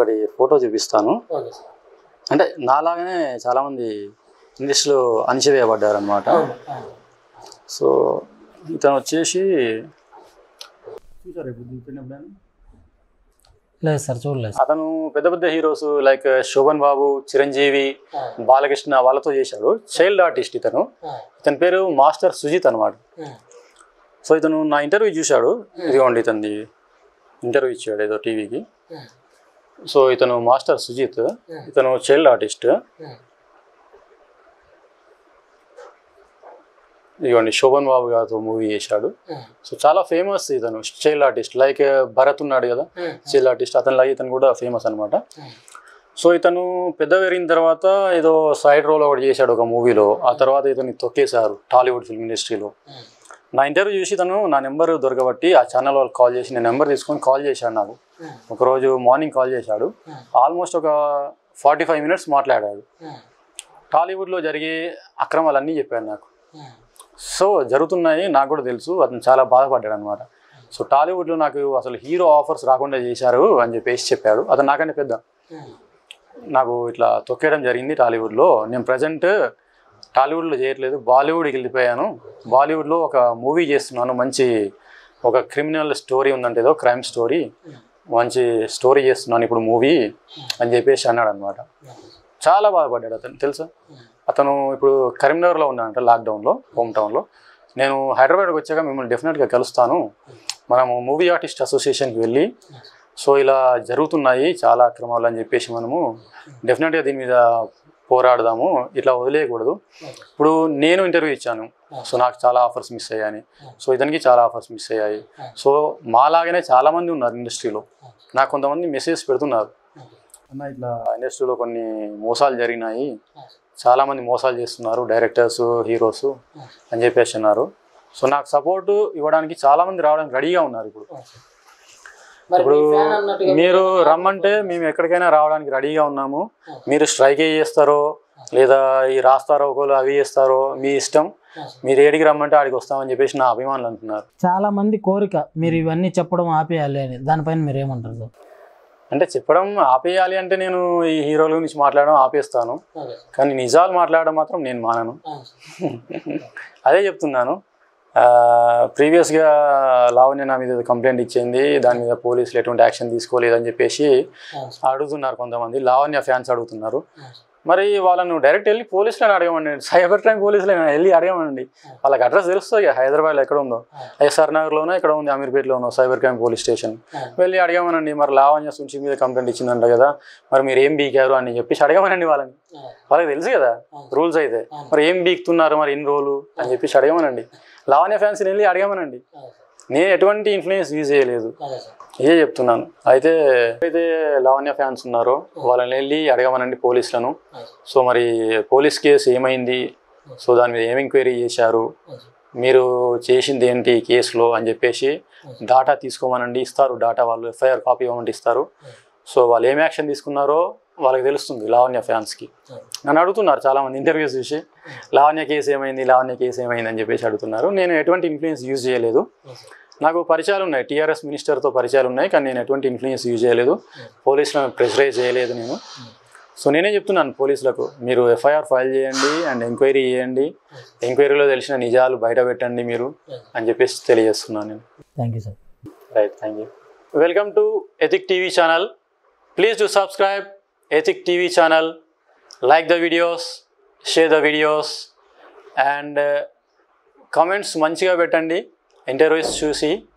ఒకటి ఫోటో చూపిస్తాను okay sir అంటే నాలాగానే చాలామంది ఇండస్ట్రీలో అణిచివేయబడ్డారు అనమాట అవును అవును సో ఇతను వచ్చేసి చూసారు ఇప్పుడు దీని ఎప్పుడైనా? లేదు సార్ చూడలేదు అతను పెద్ద పెద్ద హీరోస్ లైక్ శోభన్ బాబు చిరంజీవి బాలకృష్ణ వాళ్ళతో చేశాడు చైల్డ్ ఆర్టిస్ట్ ఇతను ఇతని పేరు మాస్టర్ సుజిత్ అనమాట సో ఇతను నా ఇంటర్వ్యూ చూశాడు ఇదిగోండి ఇతనిది ఇంటర్వ్యూ ఇచ్చాడు ఏదో టీవీకి సో ఇతను మాస్టర్ సుజిత్ ఇతను చైల్డ్ ఆర్టిస్ట్ ఇదిగోండి శోభన్ బాబు గారితో మూవీ చేశాడు సో చాలా ఫేమస్ ఇతను చైల్డ్ ఆర్టిస్ట్ లైక్ భరత్ ఉన్నాడు కదా చైల్డ్ ఆర్టిస్ట్ అతని లాగా ఇతను కూడా ఫేమస్ అనమాట సో ఇతను పెద్ద పెరిగిన తర్వాత ఏదో సైడ్ రోల్ ఒకటి చేశాడు ఒక మూవీలో ఆ తర్వాత ఇతన్ని తొక్కేశారు టాలీవుడ్ ఫిల్మ్ ఇండస్ట్రీలో నా ఇంటర్వ్యూ చూసి తను నా నెంబర్ దొరకబట్టి ఆ ఛానల్ వాళ్ళు కాల్ చేసి నేను నెంబర్ తీసుకొని కాల్ చేశాడు నాకు ఒకరోజు మార్నింగ్ కాల్ చేశాడు ఆల్మోస్ట్ ఒక ఫార్టీ ఫైవ్ మినిట్స్ మాట్లాడాడు టాలీవుడ్లో జరిగే అక్రమాలన్నీ చెప్పాడు నాకు సో జరుగుతున్నాయి నాకు కూడా తెలుసు అతను చాలా బాధపడ్డాడు అనమాట సో టాలీవుడ్లో నాకు అసలు హీరో ఆఫర్స్ రాకుండా చేశారు అని చెప్పేసి చెప్పాడు అతను నాకంటే పెద్ద నాకు ఇట్లా తొక్కేయడం జరిగింది టాలీవుడ్లో నేను ప్రజెంట్ టాలీవుడ్లో చేయట్లేదు బాలీవుడ్కి వెళ్ళిపోయాను బాలీవుడ్లో ఒక మూవీ చేస్తున్నాను మంచి ఒక క్రిమినల్ స్టోరీ ఉందంటే ఏదో క్రైమ్ స్టోరీ మంచి స్టోరీ చేస్తున్నాను ఇప్పుడు మూవీ అని చెప్పేసి అన్నాడు అనమాట చాలా బాధపడ్డాడు అతను తెలుసా అతను ఇప్పుడు కరీంనగర్లో ఉన్నాడంట లాక్డౌన్లో హోమ్ టౌన్లో నేను హైదరాబాద్కి వచ్చాక మిమ్మల్ని డెఫినెట్గా కలుస్తాను మనము మూవీ ఆర్టిస్ట్ అసోసియేషన్కి వెళ్ళి సో ఇలా జరుగుతున్నాయి చాలా అక్రమాలు అని చెప్పేసి మనము డెఫినెట్గా దీని మీద పోరాడదాము ఇట్లా వదిలేయకూడదు ఇప్పుడు నేను ఇంటర్వ్యూ ఇచ్చాను సో నాకు చాలా ఆఫర్స్ మిస్ అయ్యాయని సో ఇతనికి చాలా ఆఫర్స్ మిస్ అయ్యాయి సో మాలాగానే చాలామంది ఉన్నారు ఇండస్ట్రీలో నాకు కొంతమంది మెసేజ్ పెడుతున్నారు అన్న ఇట్లా ఇండస్ట్రీలో కొన్ని మోసాలు జరిగినాయి చాలామంది మోసాలు చేస్తున్నారు డైరెక్టర్స్ హీరోస్ అని చెప్పేసి అన్నారు సో నాకు సపోర్ట్ ఇవ్వడానికి చాలామంది రావడానికి రెడీగా ఉన్నారు ఇప్పుడు ఇప్పుడు మీరు రమ్మంటే మేము ఎక్కడికైనా రావడానికి రెడీగా ఉన్నాము మీరు స్ట్రైక్ చేస్తారో లేదా ఈ రాస్తారోకోలు అవి చేస్తారో మీ ఇష్టం మీరు ఏడికి రమ్మంటే ఆడికి వస్తామని చెప్పేసి నా అభిమానులు అంటున్నారు చాలా మంది కోరిక మీరు ఇవన్నీ చెప్పడం ఆపేయాలి అని దానిపైన మీరు ఏమంటారు సార్ అంటే చెప్పడం ఆపేయాలి అంటే నేను ఈ హీరోల గురించి మాట్లాడడం ఆపేస్తాను కానీ నిజాలు మాట్లాడడం మాత్రం నేను మానను అదే చెప్తున్నాను ప్రీవియస్గా లావణ్య నా మీద కంప్లైంట్ ఇచ్చింది దాని మీద పోలీసులు ఎటువంటి యాక్షన్ తీసుకోలేదని చెప్పేసి అడుగుతున్నారు కొంతమంది లావణ్య ఫ్యాన్స్ అడుగుతున్నారు మరి వాళ్ళను డైరెక్ట్ వెళ్ళి పోలీసులను అడగమండి సైబర్ క్రైమ్ పోలీసులను వెళ్ళి అడగమండి వాళ్ళకి అడ్రస్ తెలుస్తుంది కదా హైదరాబాద్లో ఎక్కడ ఉందో ఎస్ఆర్ నగర్లోనో ఇక్కడ ఉంది అమీర్పేటలోనో సైబర్ క్రైమ్ పోలీస్ స్టేషన్ వెళ్ళి అడగమనండి మరి లావణ్య సుంచి మీద కంప్లైంట్ ఇచ్చిందంట కదా మరి మీరు ఏం బీకారు అని చెప్పేసి అడగమనండి వాళ్ళని వాళ్ళకి తెలుసు కదా రూల్స్ అయితే మరి ఏం బీక్తున్నారు మరి ఇన్ని రోజులు అని చెప్పేసి అడగమనండి లావణ్య ఫ్యాన్స్ని వెళ్ళి అడగమనండి నేను ఎటువంటి ఇన్ఫ్లుయెన్స్ యూజ్ చేయలేదు ఇదే చెప్తున్నాను అయితే అయితే లావణ్య ఫ్యాన్స్ ఉన్నారో వాళ్ళని వెళ్ళి అడగమనండి పోలీసులను సో మరి పోలీస్ కేసు ఏమైంది సో దాని మీద ఏం ఎంక్వైరీ చేశారు మీరు చేసింది ఏంటి ఈ కేసులో అని చెప్పేసి డాటా తీసుకోమనండి ఇస్తారు డాటా వాళ్ళు ఎఫ్ఐఆర్ కాపీ ఇవ్వమంటే ఇస్తారు సో వాళ్ళు ఏం యాక్షన్ తీసుకున్నారో వాళ్ళకి తెలుస్తుంది లావణ్య ఫ్యాన్స్కి నన్ను అడుగుతున్నారు చాలామంది ఇంటర్వ్యూస్ చూసి లావణ్య కేసు ఏమైంది లావణ్య కేసు ఏమైంది అని చెప్పేసి అడుగుతున్నారు నేను ఎటువంటి ఇన్ఫ్లుయెన్స్ యూజ్ చేయలేదు నాకు పరిచయాలు ఉన్నాయి టీఆర్ఎస్ మినిస్టర్తో పరిచయాలు ఉన్నాయి కానీ నేను ఎటువంటి ఇన్ఫ్లుయెన్స్ యూజ్ చేయలేదు పోలీసులను ప్రెషరైజ్ చేయలేదు నేను సో నేనే చెప్తున్నాను పోలీసులకు మీరు ఎఫ్ఐఆర్ ఫైల్ చేయండి అండ్ ఎంక్వైరీ చేయండి ఎంక్వైరీలో తెలిసిన నిజాలు బయట పెట్టండి మీరు అని చెప్పేసి తెలియజేస్తున్నాను నేను thank you sir right thank you welcome to Ethic TV channel please to subscribe Ethic TV channel like the videos share the videos and comments మంచిగా పెట్టండి ఇంటర్వ్యూస్ చూసి